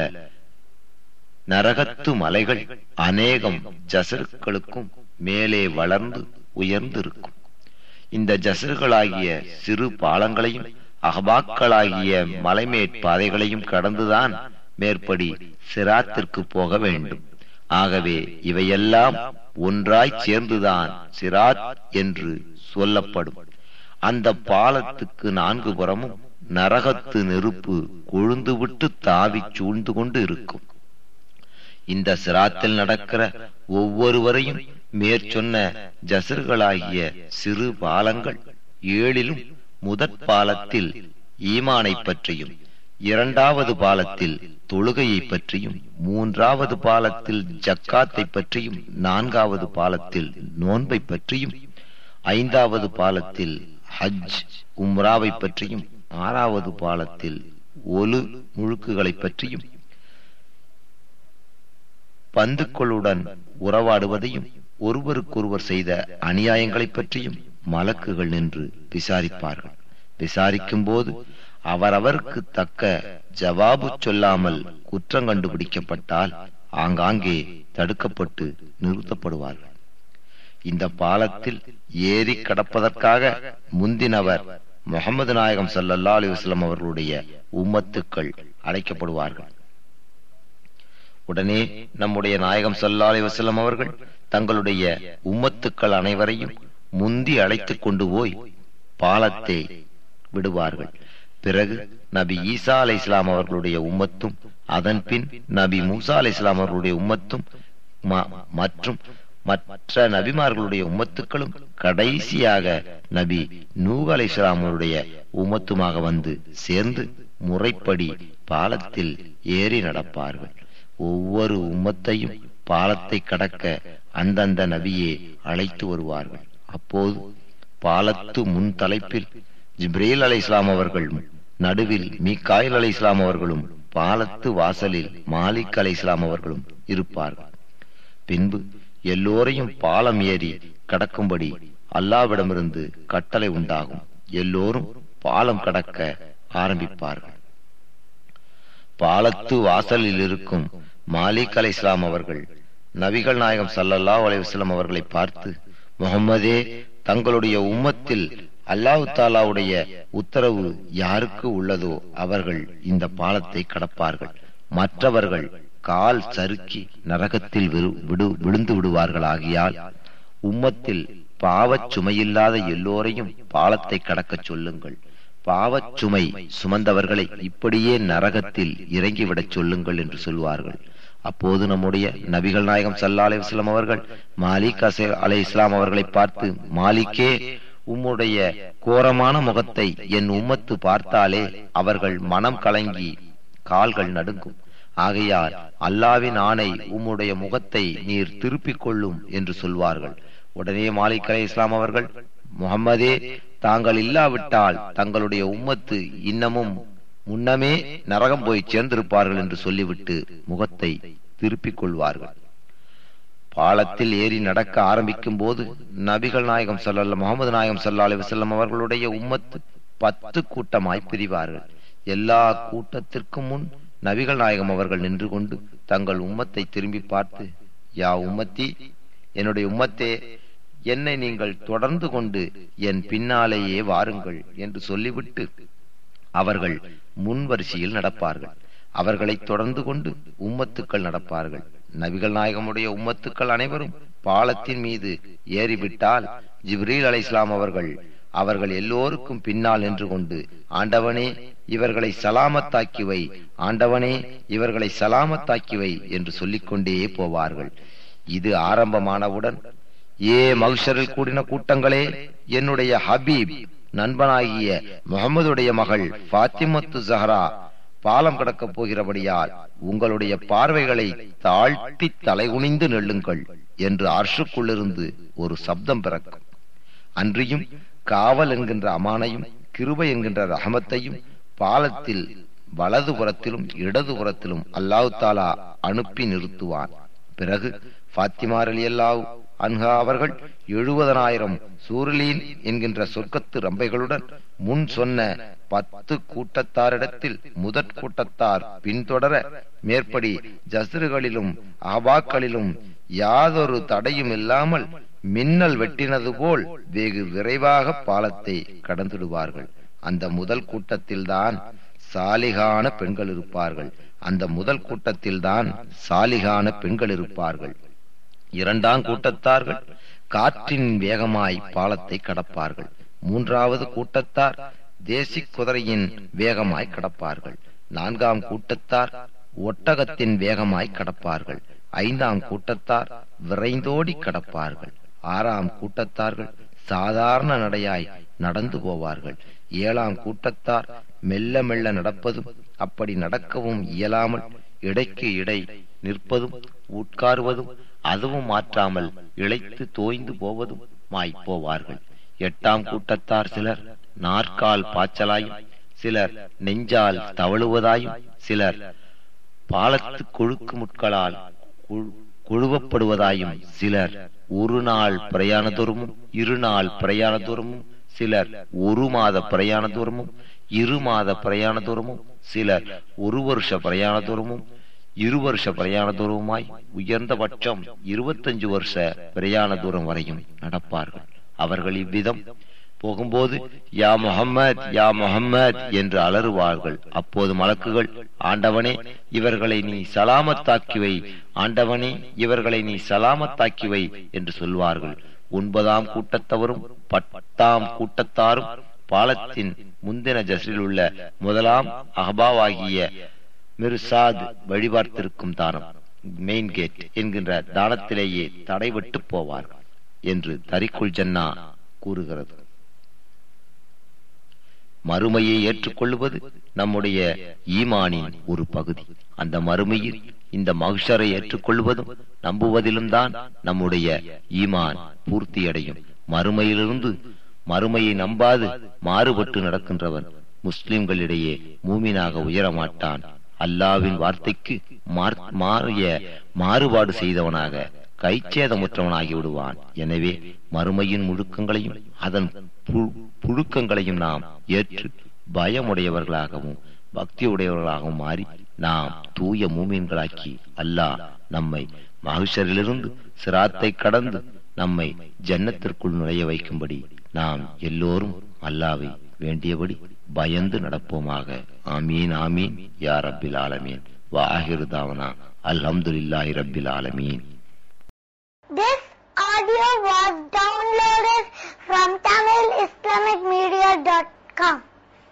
நரகத்து மலைகள் அநேகம் ஜசர்களுக்கும் மேலே வளர்ந்து உயர்ந்திருக்கும் இந்த ஜசர்களாகிய சிறு பாலங்களையும் அகபாக்களாகிய மலைமேற் பாதைகளையும் கடந்துதான் மேற்படி சிராத்திற்கு போக வேண்டும் ஆகவே இவையெல்லாம் ஒன்றாய் சேர்ந்துதான் சிராத் என்று சொல்லப்படும் அந்த பாலத்துக்கு நான்கு புறமும் நரகத்து நெருப்பு கொழுந்துவிட்டு தாவி சூழ்ந்து கொண்டு இருக்கும் இந்த சிராத்தில் நடக்கிற ஒவ்வொருவரையும் மேற்சொன்ன ஜசர்களாகிய சிறு பாலங்கள் ஏழிலும் முதற் பாலத்தில் ஈமானை பற்றியும் இரண்டாவது பாலத்தில் தொழுகையை பற்றியும் மூன்றாவது பாலத்தில் ஜக்காத்தை பற்றியும் நான்காவது பாலத்தில் நோன்பை பற்றியும் ஐந்தாவது பாலத்தில் ஹஜ் உம்ராவை பற்றியும் ஆறாவது பாலத்தில் ஒலு முழுக்குகளை பற்றியும் பந்துக்களுடன் உறவாடுவதையும் ஒருவருக்கொருவர் செய்த அநியாயங்களை பற்றியும் மலக்குகள் நின்று விசாரிப்பார்கள் விசாரிக்கும் போது அவரவருக்கு தக்க ஜவாபு சொல்லாமல் குற்றம் கண்டுபிடிக்கப்பட்டால் ஆங்காங்கே தடுக்கப்பட்டு நிறுத்தப்படுவார்கள் இந்த பாலத்தில் ஏறி கடப்பதற்காக முந்தினவர் முகமது நாயகம் ஸல்லல்லாஹு அலைஹி வஸல்லம் அவர்களுடைய உம்மத்துக்கள் அழைக்கப்படுவார்கள் உடனே நம்முடைய நாயகம் ஸல்லல்லாஹு அலைஹி வஸல்லம் அவர்கள் தங்களுடைய உம்மத்துக்கள் அனைவரையும் முந்தி அழைத்துக் கொண்டு போய் பாலத்தை விடுவார்கள் பிறகு நபி ஈசா அலை இஸ்லாம் அவர்களுடைய உம்மத்தும் அதன் பின் நபி மூசா அலை இஸ்லாம் அவர்களுடைய உம்மத்தும் ம- மற்றும் மற்ற நபிமார்களுடைய உம்மத்துக்களும் கடைசியாக நபி நூஹ் அலை அவருடைய உம்மத்துமாக வந்து சேர்ந்து முறைப்படி பாலத்தில் ஏறி நடப்பார்கள் ஒவ்வொரு உம்மத்தையும் பாலத்தை கடக்க அந்தந்த நபியே அழைத்து வருவார்கள் அப்போது பாலத்து முன் தலைப்பில் ஜிப்ரேல் அலை இஸ்லாம் அவர்கள் நடுவில் மீகாயில் அலை இஸ்லாம் அவர்களும் பாலத்து வாசலில் மாலிக் அலை இஸ்லாம் அவர்களும் இருப்பார்கள் பின்பு எல்லோரையும் பாலம் ஏறி கடக்கும்படி அல்லாவிடமிருந்து கட்டளை உண்டாகும் எல்லோரும் பாலம் கடக்க ஆரம்பிப்பார்கள் பாலத்து வாசலில் இருக்கும் மாலிக் அலை இஸ்லாம் அவர்கள் நபிகள் நாயகம் ஸல்லல்லாஹு அலைஹி வஸல்லம் அவர்களை பார்த்து முகம்மதே தங்களுடைய உம்மத்தில் அல்லாஹ் தாலாவுடைய உத்தரவு யாருக்கு உள்ளதோ அவர்கள் இந்த பாலத்தை கடப்பார்கள் மற்றவர்கள் கால் சறுக்கி நரகத்தில் விரு- விடு- விழுந்து விடுவார்கள் ஆகியால் உம்மத்தில் பாவச் சுமையில்லாத எல்லோரையும் பாலத்தை கடக்கச் சொல்லுங்கள் பாவச் சுமை சுமந்தவர்களை இப்படியே நரகத்தில் இறங்கிவிடச் சொல்லுங்கள் என்று சொல்வார்கள் அப்போது நம்முடைய நபிகள் நாயகம் ஸல்லல்லாஹு அலைஹி வஸல்லம் அவர்கள் மாலிக் அசே அலை இஸ்லாம் அவர்களை பார்த்து மாலிக்கே உம்முடைய கோரமான முகத்தை என் உம்மத்து பார்த்தாலே அவர்கள் மனம் கலங்கி கால்கள் நடுங்கும் ஆகையால் அல்லாவின் ஆணை உம்முடைய முகத்தை நீர் திருப்பிக் கொள்ளும் என்று சொல்வார்கள் உடனே மாலிக் அலை இஸ்லாம் அவர்கள் முகம்மதே தாங்கள் இல்லாவிட்டால் தங்களுடைய உம்மத்து இன்னமும் முன்னமே நரகம் போய் சேர்ந்திருப்பார்கள் என்று சொல்லிவிட்டு முகத்தை திருப்பிக் கொள்வார்கள் பாலத்தில் ஏறி நடக்க ஆரம்பிக்கும் போது நபிகள் நாயகம் ஸல்லல்லாஹு முகமது நாயகம் ஸல்லல்லாஹு அலைஹி வஸல்லம் அவர்களுடைய உம்மத்து பத்து கூட்டமாய் பிரிவார்கள் எல்லா கூட்டத்திற்கும் முன் நபிகள் நாயகம் அவர்கள் நின்று கொண்டு தங்கள் உம்மத்தை திரும்பி பார்த்து யா உம்மத்தி என்னுடைய உம்மத்தே என்னை நீங்கள் தொடர்ந்து கொண்டு என் பின்னாலேயே வாருங்கள் என்று சொல்லிவிட்டு அவர்கள் முன் வரிசையில் நடப்பார்கள் அவர்களை தொடர்ந்து கொண்டு உம்மத்துக்கள் நடப்பார்கள் நபிகள் நாயகமுடைய உம்மத்துக்கள் அனைவரும் பாலத்தின் மீது ஏறிவிட்டால் ஜிப்ரீல் அலை இஸ்லாம் அவர்கள் அவர்கள் எல்லோருக்கும் பின்னால் நின்று கொண்டு ஆண்டவனே இவர்களை சலாமத்தாக்கி வை ஆண்டவனே இவர்களை சலாமத்தாக்கி வை என்று சொல்லிக்கொண்டே போவார்கள் இது ஆரம்பமானவுடன் ஏ மகுஷரில் கூடின கூட்டங்களே என்னுடைய ஹபீப் நண்பனாகிய முகமதுடைய மகள் ஃபாத்திமத்து ஜஹரா பாலம் கடக்கப் போகிறபடியால் உங்களுடைய பார்வைகளை தாழ்த்தி தலைகுனிந்து நெல்லுங்கள் என்று அர்ஷுக்குள்ளிருந்து ஒரு சப்தம் பிறக்கும் அன்றியும் காவல் என்கின்ற அமானையும் கிருபை என்கின்ற ரஹமத்தையும் பாலத்தில் வலதுபுறத்திலும் இடதுபுறத்திலும் அல்லாஹ் தாலா அனுப்பி நிறுத்துவான் பிறகு ஃபாத்திமார் அலி அல்லாஹ் அன்ஹா அவர்கள் எழுபதனாயிரம் சூரலீன் என்கின்ற சொர்க்கத்து ரம்பைகளுடன் முன் சொன்ன பத்து கூட்டத்தாரிடத்தில் முதற் கூட்டத்தார் பின்தொடர மேற்படி ஜஸ்ருகளிலும் ஆபாக்களிலும் யாதொரு தடையும் இல்லாமல் மின்னல் வெட்டினது போல் வெகு விரைவாக பாலத்தை கடந்துடுவார்கள் அந்த முதல் கூட்டத்தில்தான் சாலிகான பெண்கள் இருப்பார்கள் அந்த முதல் கூட்டத்தில்தான் சாலிகான பெண்கள் இருப்பார்கள் இரண்டாம் கூட்டத்தார்கள் காற்றின் வேகமாய் பாலத்தை கடப்பார்கள் மூன்றாவது கூட்டத்தார் தேசிக் குதிரையின் வேகமாய் கடப்பார்கள் நான்காம் கூட்டத்தார் ஒட்டகத்தின் வேகமாய் கடப்பார்கள் ஐந்தாம் கூட்டத்தார் விரைந்தோடி கடப்பார்கள் ஆறாம் கூட்டத்தார்கள் சாதாரண நடையாய் நடந்து போவார்கள் ஏழாம் கூட்டத்தார் மெல்ல மெல்ல நடப்பதும் அப்படி நடக்கவும் இயலாமல் இடைக்கு இடை நிற்பதும் உட்காருவதும் அதுவும் மாற்றாமல் இழைத்து தோய்ந்து போவதும் மாய் போவார்கள் எட்டாம் கூட்டத்தார் சிலர் நாற்கால் பாய்ச்சலாயும் சிலர் நெஞ்சால் தவழுவதாயும் சிலர் பாலத்து கொழுக்கு முட்களால் குழு- குழுவப்படுவதாயும் சிலர் ஒரு நாள் பிரயாண தூரமும் இரு நாள் பிரயாண தூரமும் சிலர் ஒரு மாத பிரயாண தூரமும் இரு மாத பிரயாண தூரமும் சிலர் ஒரு வருஷ பிரயாண தூரமும் இரு வருஷ பிரயாண தூரமாய் உயர்ந்தபட்சம் இருபத்தஞ்சு வருஷ பிரயாண தூரம் வரையும் நடப்பார்கள் அவர்கள் இவ்விதம் போகும்போது யா முஹம்மத் யா முஹம்மத் என்று அலறுவார்கள் அப்போது மலக்குகள் ஆண்டவனே இவர்களை நீ சலாமத்தாக்கி வை ஆண்டவனே இவர்களை நீ சலாமத்தாக்கி வை என்று சொல்வார்கள் ஒன்பதாம் கூட்டத்தவரும் பத்தாம் கூட்டத்தாரும் பாலத்தின் முந்தின ஜஸ்ரில் உள்ள முதலாம் அகபாவாகிய மிர்சாத் வழிபார்த்திருக்கும் தானம் மெயின் கேட் என்கின்ற தானத்திலேயே தடைபட்டு போவார்கள் என்று தரிக்குள் ஜன்னா கூறுகிறது மறுமையை ஏற்றுக்கொள்வது நம்முடைய ஈமானின் ஒரு பகுதி அந்த மறுமையில் இந்த மகிஷரை ஏற்றுக்கொள்வதும் நம்புவதிலும் தான் நம்முடைய ஈமான் பூர்த்தியடையும் மறுமையிலிருந்து மறுமையை நம்பாது மாறுபட்டு நடக்கின்றவன் முஸ்லிம்களிடையே மூமினாக உயரமாட்டான் அல்லாவின் வார்த்தைக்கு மாறிய மாறுபாடு செய்தவனாக கைச்சேதமுற்றவனாகி விடுவான் எனவே மறுமையின் முழுக்கங்களையும் அதன் புழுக்கங்களையும் நாம் ஏற்று பயமுடையவர்களாகவும் பக்தி உடையவர்களாகவும் மாறி நாம் தூய மூமீன்களாக்கி அல்லாஹ் நம்மை மகிஷரிலிருந்து சிராத்தை கடந்து நம்மை ஜன்னத்திற்குள் நுழைய வைக்கும்படி நாம் எல்லோரும் அல்லாவை வேண்டியபடி பயந்து நடப்போமாக ஆமீன் ஆமீன் யா ரப்பில் ஆலமீன் வாஹிரு தாவனா அல்ஹம்துலில்லாஹி ரப்பில் ஆலமீன் This audio was downloaded from TamilIslamicMedia.com.